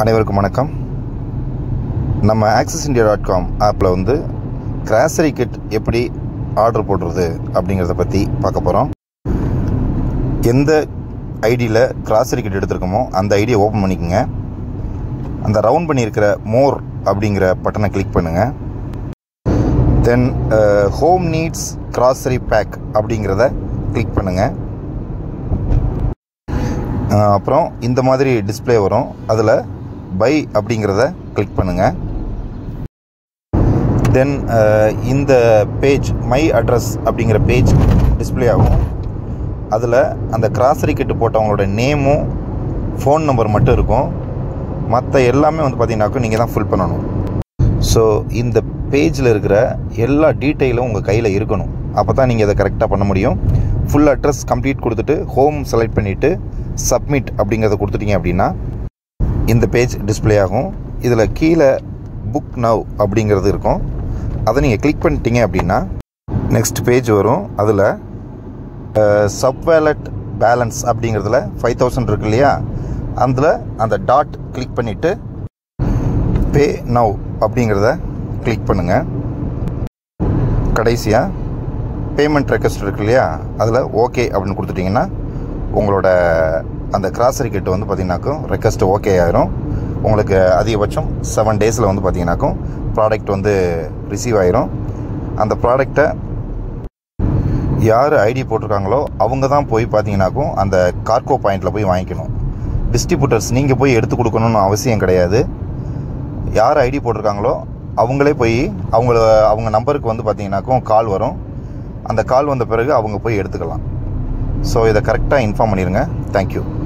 அனைவருக்கும் வணக்கம் நம்ம ஆக்சிஸ் இந்தியா டாட் காம் ஆப்பில் வந்து கிராசரி கிட் எப்படி ஆர்டர் போடுறது அப்படிங்கிறத பற்றி பார்க்க போகிறோம் எந்த ஐடியில் கிராசரி கிட் எடுத்திருக்கோமோ அந்த ஐடியை ஓப்பன் பண்ணிக்கோங்க அந்த ரவுண்ட் பண்ணியிருக்கிற மோர் அப்படிங்கிற பட்டனை கிளிக் பண்ணுங்கள் then home needs grocery bag அப்படிங்கிறத கிளிக் பண்ணுங்கள் அஹ் அப்புறம் இந்த மாதிரி டிஸ்ப்ளே வரும் அதில் பை அப்படிங்கிறத கிளிக் பண்ணுங்கள் தென் இந்த பேஜ் மை அட்ரஸ் அப்படிங்கிற பேஜ் டிஸ்ப்ளே ஆகும் அதில் அந்த கிராசரி கிட்டு போட்டவங்களோட நேமும் ஃபோன் நம்பர் மட்டும் இருக்கும் மற்ற எல்லாமே வந்து பார்த்தீங்கன்னாக்கும் நீங்கள் தான் ஃபில் பண்ணணும் ஸோ இந்த பேஜில் இருக்கிற எல்லா டீட்டெயிலும் உங்கள் கையில் இருக்கணும் அப்போ தான் நீங்கள் அதை கரெக்டாக பண்ண முடியும் ஃபுல் அட்ரஸ் கம்ப்ளீட் கொடுத்துட்டு ஹோம் செலக்ட் பண்ணிவிட்டு சப்மிட் அப்படிங்கிறத கொடுத்துட்டீங்க அப்படின்னா இந்த பேஜ் டிஸ்ப்ளே ஆகும் இதில் கீழே புக் நவ் அப்படிங்கிறது இருக்கும் அதை நீங்கள் கிளிக் பண்ணிட்டீங்க அப்படின்னா நெக்ஸ்ட் பேஜ் வரும் அதில் சப் வேலட் பேலன்ஸ் அப்படிங்கிறதுல ஃபைவ் தௌசண்ட் இருக்கு இல்லையா அதில் அந்த டாட் கிளிக் பண்ணிவிட்டு பே நவ் அப்படிங்கிறத கிளிக் பண்ணுங்கள் கடைசியாக பேமெண்ட் ரெக்வஸ்ட் இருக்கு இல்லையா அதில் ஓகே அப்படின்னு கொடுத்துட்டிங்கன்னா உங்களோட அந்த கிராசரி கிட் வந்து பார்த்தீங்கன்னாக்கும் ரெக்வஸ்ட் ஓகே ஆயிரும் உங்களுக்கு அதிகபட்சம் செவன் டேஸில் வந்து பார்த்தீங்கன்னாக்கும் ப்ராடக்ட் வந்து ரிசீவ் ஆயிரும் அந்த ப்ராடக்டை யார் ஐடி போட்டிருக்காங்களோ அவங்க தான் போய் பார்த்தீங்கன்னாக்கும் அந்த கார்கோ பாயிண்டில் போய் வாங்கிக்கணும் டிஸ்ட்ரிபியூட்டர்ஸ் நீங்கள் போய் எடுத்து கொடுக்கணும்னு அவசியம் கிடையாது யார் ஐடி போட்டிருக்காங்களோ அவங்களே போய் அவங்கள அவங்க நம்பருக்கு வந்து பார்த்தீங்கன்னாக்கும் கால் வரும் அந்த கால் வந்த பிறகு அவங்க போய் எடுத்துக்கலாம் ஸோ இதை கரெக்டாக இன்ஃபார்ம் பண்ணிடுங்க தேங்க்யூ